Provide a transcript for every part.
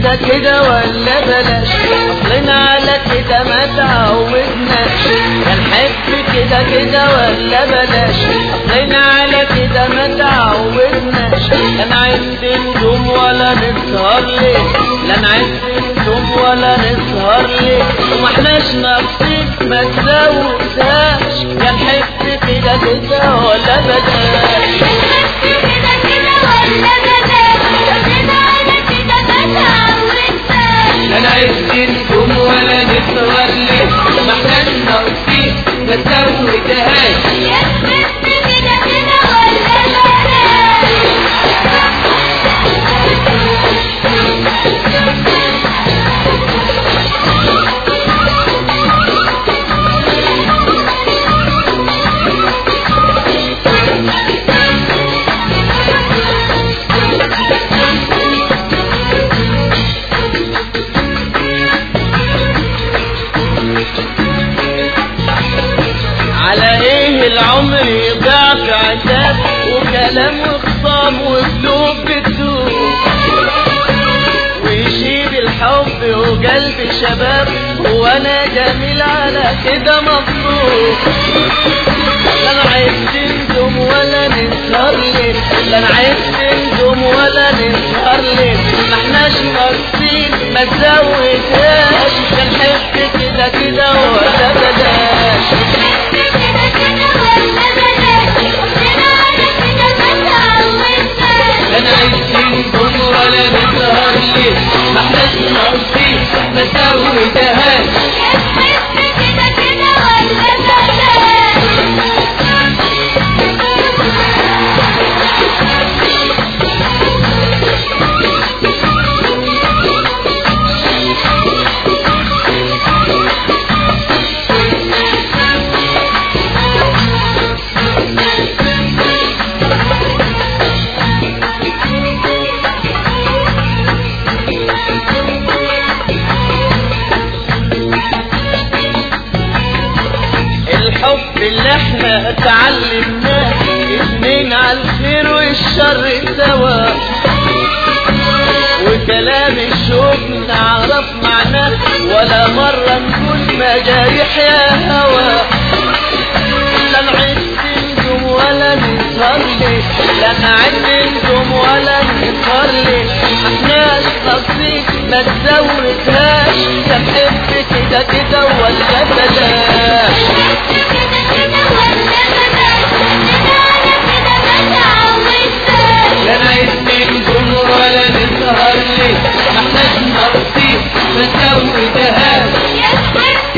كده كده ولا بلاش اصلنا على كده ما تعودناش يا نحب كده كده ولا بلاش اصلنا على كده ما تعودناش لا نعد نجوم ولا نسهر ليه لا نعد نجوم ولا نسهر ليه وما احناش ناقصين ما تزودهاش يا نحب كده كده ولا بلاش لا نعد نجوم ولا نسهر ليه ما احناش ناقصين ما تزودهاش على ايه العمر يضيع في عتاب وكلام وخصام وقلوب بتدوب ويشيل الحب وقلب شباب وانا جميل على كده مبسوط لا انا عايز نندم ولا نسهر ليه لا انا عايز نندم ولا نسهر ليه ما احناش ناقصين ما تزودهاش يا نحب كده كده ولا بلاش لا نعد نجوم ولا نسهر ليه ما احناش ناقصين ما تزودهاش الحب اللي احنا اتعلمناه اتنين على الخير والشر سوا وكلام الشوق نعرف معناه ولا مرة نكون مجاريح يا هوا لا نعد نجوم ولا نسهر ليه لا نعد نجوم ولا نسهر ليه احناش ناقصين ما تزودهاش يا نحب كده كده ولا بلاش لا نعد نجوم ولا نسهر ليه ما احناش ناقصين ما تزودهاش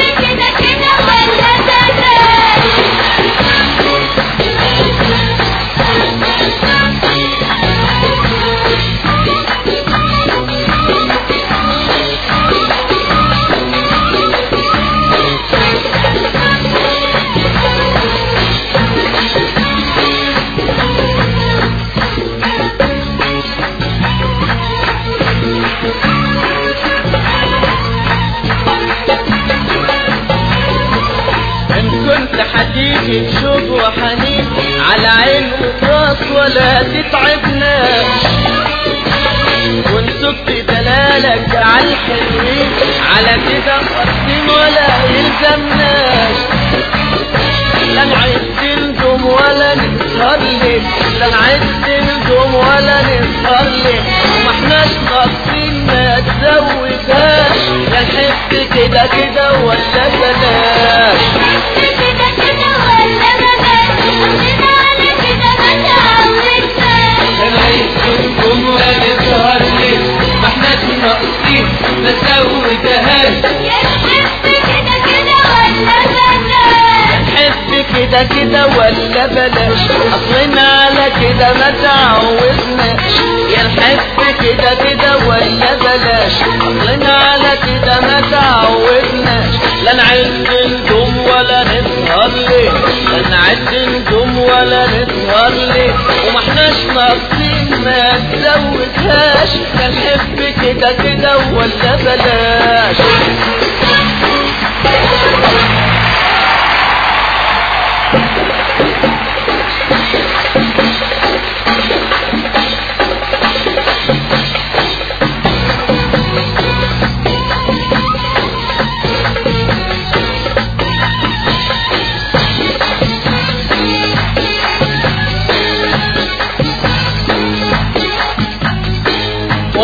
ان كنت هتيجي بشوق وحنين على عين وراس ولا تتعبناش وان سكت دلالك على الحلوين على كده قصدين ولا يلزمناش لا نعد نجوم ولا نسهر ليه لا نعد نجوم ولا نسهر ليه وما احناش ناقصين ما تزودهاش يا نحب كده كده ولا بلاش لا نعد نجوم ولا نسهر ليه ما احناش ناقصين ما تزودهاش نحب كده كده ولا بلاش اصلنا على كده ما تعودناش يا نحب كده كده ولا بلاش اصلنا على كده ما تعودناش لا نعد نجوم ولا نسهر ليه لا نعد نجوم ولا نسهر ليه وما احناش ناقصين ما تزودهاش يا نحب كده كده ولا بلاش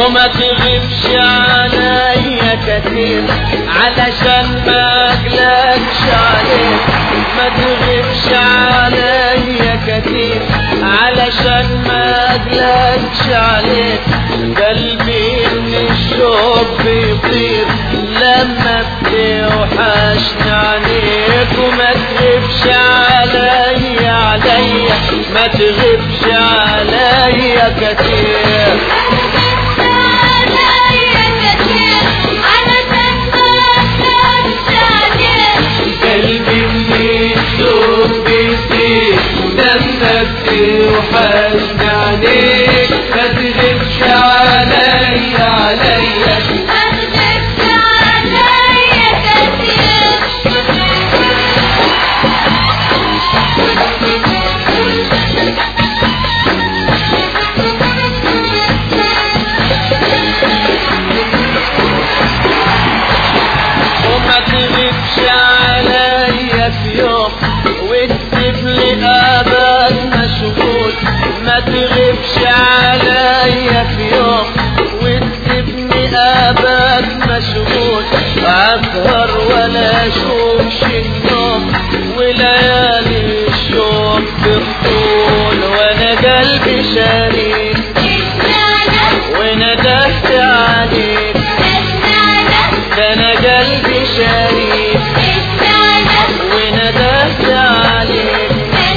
وما تغيبش عليا كتير علشان ما اقلقش عليك ما تغيبش عليا كتير علشان ما اقلقش عليك قلبي من الشوق بيطير لما بتوحشني عليك وما تغيبش عليا عليا ما تغيبش عليا كتير قلبي من الشوق بيطير لما بتوحشني عليك ما تغيبش عليا عليا وما تغيبش عليا في يوم واكتب لي ابد مشغول ما تغيبش عليا في يوم واكتب لي ابد مشغول اسهر ولا اشوفش النوم وليالي الشوق بالطول وانا قلبي شريك وندهت عليك ده انا قلبي شريك وندهت عليك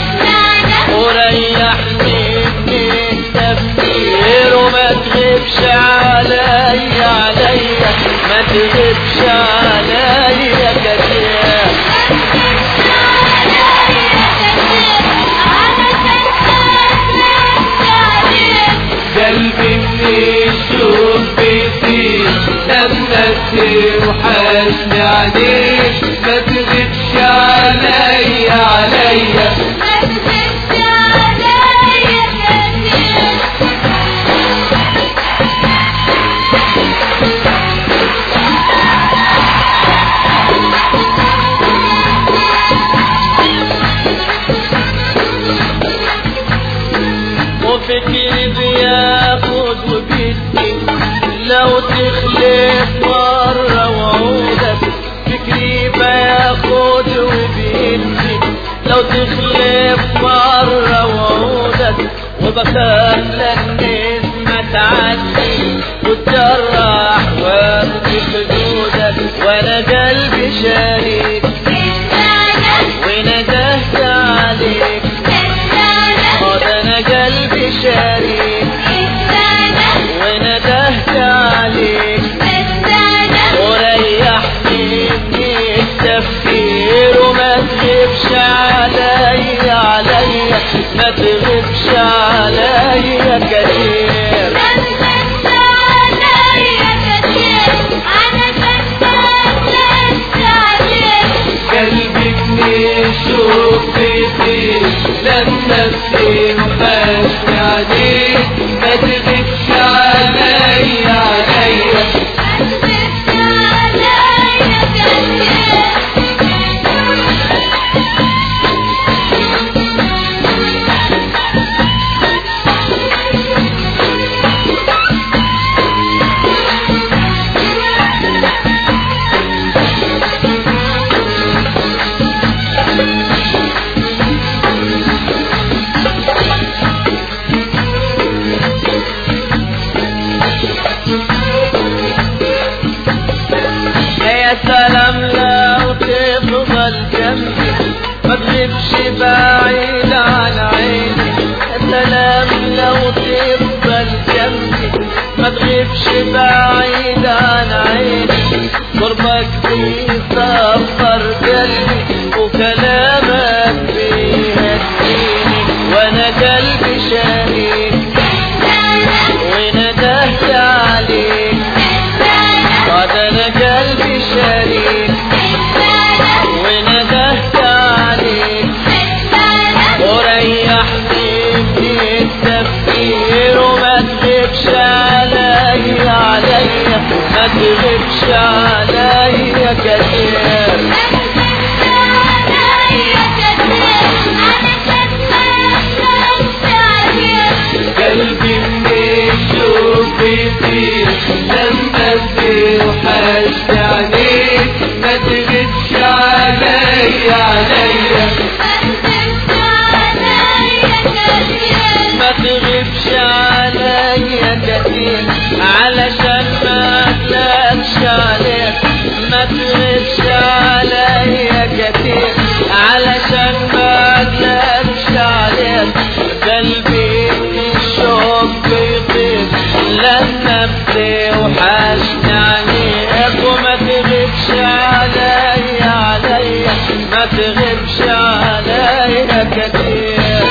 وريحني من التفكير وما تغيبش عليا عليا ما تغيبش عليا كتير قلبي من الشوق بيطير لما توحشني عليك ما تغيبش عليا عليا وفكري بياخد وبيدي لو تخلف مرة وعودك فكري بياخد وبيدي لو تخلف مرة وعودك وبخاف للناس ما تعدي وتجرح وابكي خدودك وانا قلبي شريك وندهت عليك هذا انا قلبي شريك وندهت عليك وريحني من التفكير وما تغيبش عليا عليا ما تغيبش عليا كتير قلبي من الشوق بيطير لما توحشني عليك ما تغيبش عليا عليا يا سلام لو تفضل جنبي ما تغيبش بعيد عن عيني يا سلام لو تفضل جنبي ما تغيبش بعيد عن عيني قربك بيصفر قلبي وكلامك بيهديني وانا قلبي شهيد وندهت عليك هذا انا قلبي شريك وندهت عليك وريحني من التفكير وما تغيبش عليا عليا ما تغيبش عليا كتير قلبي من الشوق بيطير نفسي وحشني عليك وما تغيبش عليا عليا ما تغيبش عليا كتير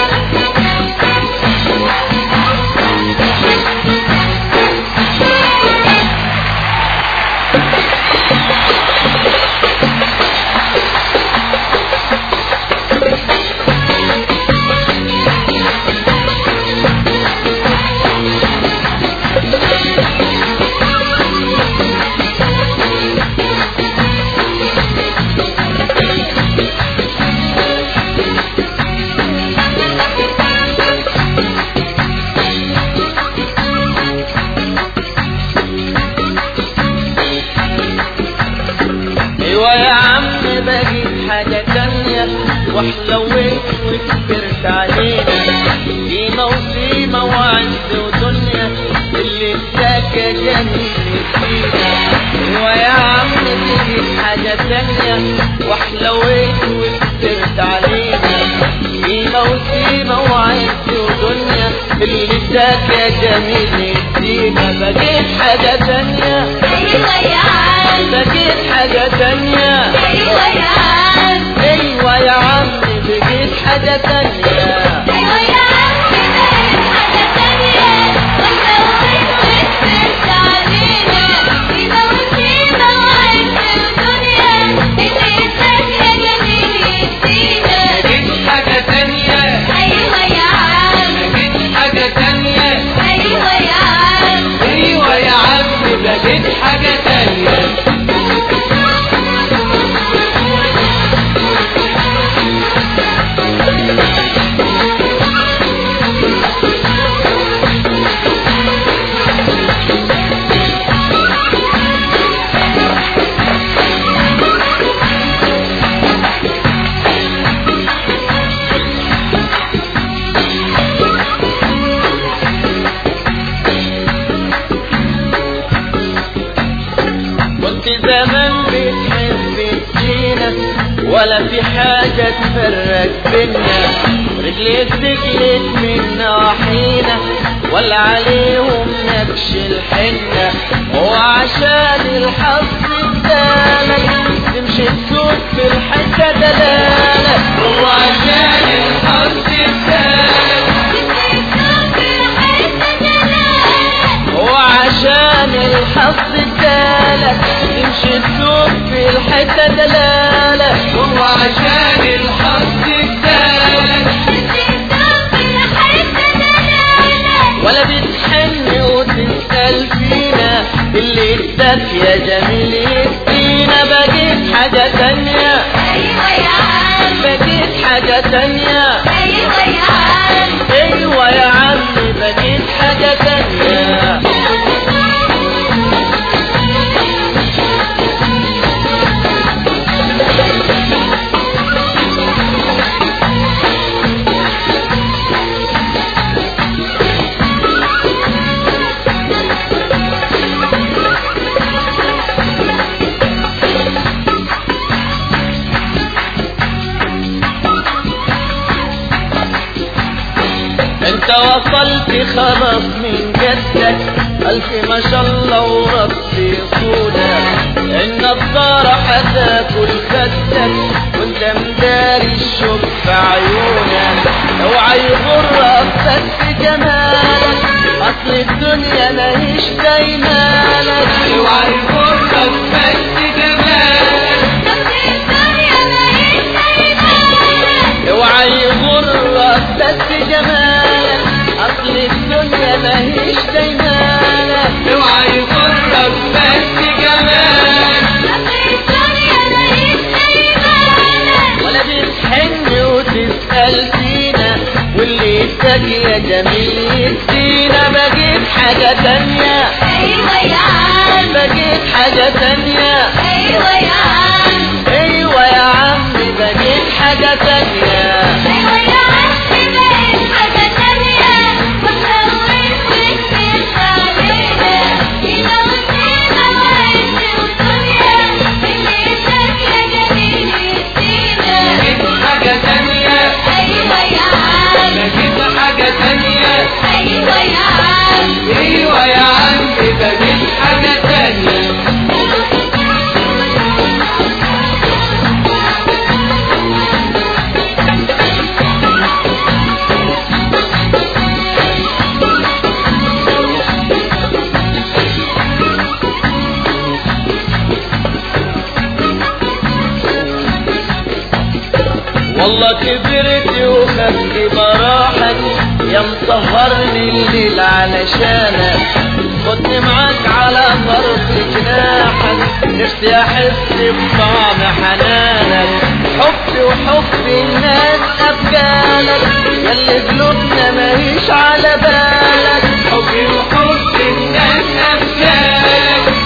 ايوه يا عم بجيب حاجة تانية وحلويت وكبرت علينا قيمة وسيمة وعز ودنيا اللي اداك يا جميل فينا ايوه يا عم بجيب حاجة تانية وحلويت وكبرت علينا قيمة وسيمة وعز ودنيا اللي اداك يا جميل فينا بجيب حاجة تانية ايوه يا عم بجيب حاجة تانية ايوه يا عم ايوه يا عم بجيب حاجة تانية ايوه يا عم بقيت حاجة تانية واحنا وقت وكبرت علينا كده وسيبة وعز ودنيا اللي اداك يا جميل يدينا جيت حاجة تانية ايوه يا عم جيت حاجة تانية ايوه يا عم ايوه يا عم بجيت حاجة تانية كنت زمان بتحب تجينا ولا في حاجة تفرق بينا رجليك تجلد من ناحينا ولا عليهم نكش الحنة هو عشان الحظ ادالك تمشي تسوق في الحتة دلالك هو عشان الحظ ادالك هو عشان الحظ ادالك تمشي تسوق في الحتة دلالك هو عشان الحظ ادالك ولا بتحن وتسأل فينا اللي اداك يا جميل يدينا بجيب حاجة تانية ايوه يا عم بجيب حاجة تانية ايوه يا عم ايوه يا عم بجيب حاجة تانية انت وصلت خلاص من جدك الف ما شاء الله وربي يصونك النضارة هتاكل خدك وانت مداري الشوق في عيونك اوعى يغرك بس جمالك اصل الدنيا ماهيش دايمالك اوعى يغرك بس جمالك اوعى يغرك بس جمالك اصل الدنيا ماهيش دايمالك اوعى يغرك بس جمالك ولا بتحن وتسأل فينا واللي اداك يا جميل يدينا بجيب حاجة تانية ايوه يا عم بجيب حاجة تانية ايوه يا عم ايوه يا عم بجيب حاجة تانية ايوه يا عم بقيت حاجة تانية وتزود وكبرت علينا كده وسيبة وعز ودنيا اللي اداك يا جميل يدينا جيت حاجة تانية ايوه يا عم جيت حاجة تانية ايوه يا عم ايوه يا عم والله كبرت وخدت براحك يا مسهرني الليل علشانك خدني معاك على طرف جناحك نفسي احس بطعم حنانك حبي وحب الناس ابجالك ياللي قلوبنا ماهيش على بالك حبي وحب الناس أمثالك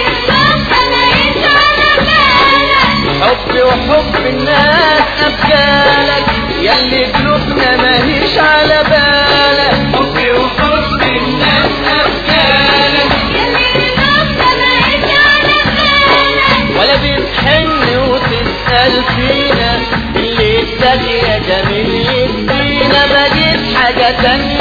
حبي وحب الناس ابجالك ياللي قلوبنا ماهيش على بالك حبي وحب الناس أمثالك ولا بتحن وتسأل فينا اللي اداك يا جميل يدينا بقيت حاجة تانية